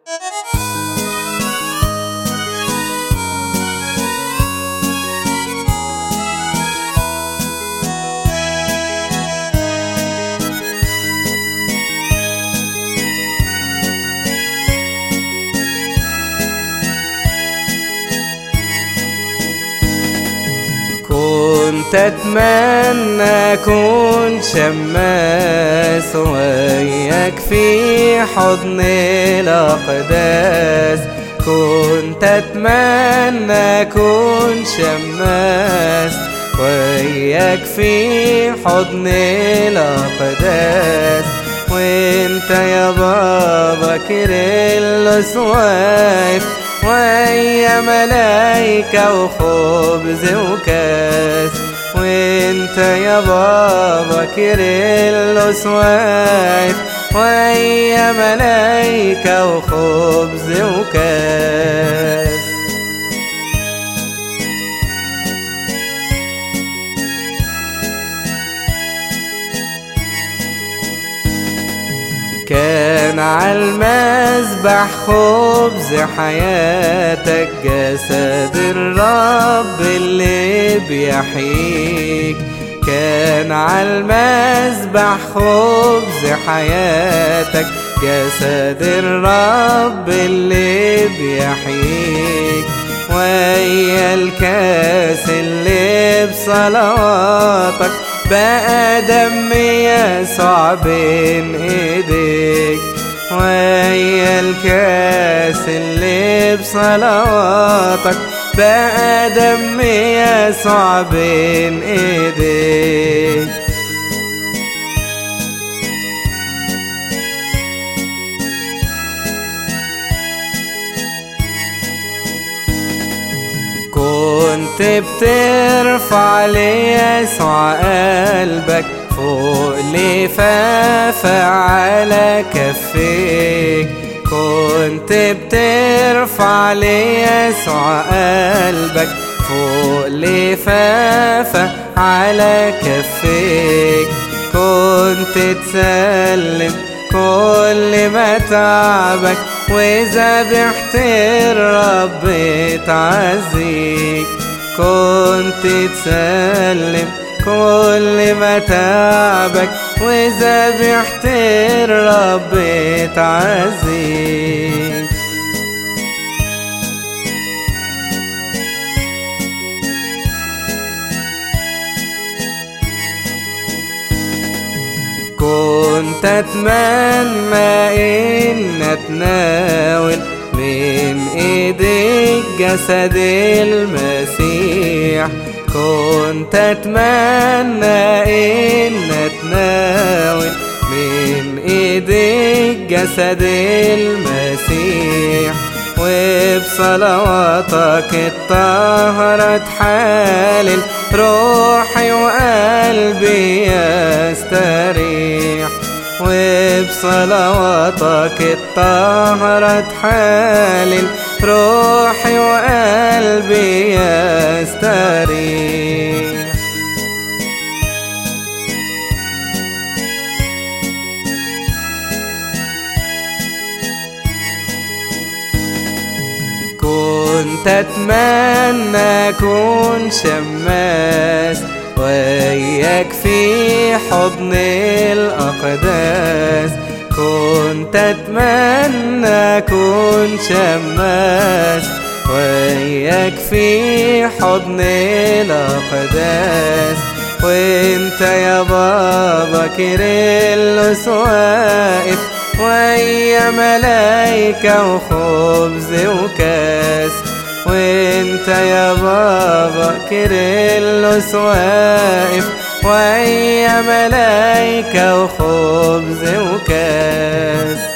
كنت اتمنى اكون شماس وياك في حضن الاقداس كنت اتمنى اكون شماس وياك في حضن الاقداس وانت يا بابا كيرلس واقف ويا ملايكة وخبز وكاس وانت يا بابا كيرلس واقف ويا ملايكة وخبز وكاس كان عالمذبح خبز حياتك جسد الرب اللي بيحييك كان عالمذبح خبز حياتك جسد الرب اللي بيحييك ويا الكاس اللي بصلواتك بقى دم يسوع بين ايديك ويا الكاس اللي بصلواتك بقى دم يسوع بين ايديك كنت بترفع ليسوع قلبك فوق لفافة على كفيك كنت بترفع ليسوع قلبك فوق لفافة على كفيك كنت تسلم كل ما تعبك وذبحت الرب تعزيك كنت تسلم كل ما تعبك وذبحت الرب تعزيك كنت اتمنى ان اتناول من ايديك جسد المسيح كنت اتمنى ان اتناول من ايديك جسد المسيح وبصلواتك الطاهرة تحالل روحي وقلبي يستريح وبصلواتك الطاهرة تحالل روحي وقلبي يستريح كنت اتمنى اكون شماس وياك في حضن الاقداس كنت اتمنى اكون شماس وياك في حضن الاقداس وانت يا بابا كيرلس واقف ويا ملايكة وخبز وكاس وانت يا بابا كيرلس واقف ويا ملايكة وخبز وكاس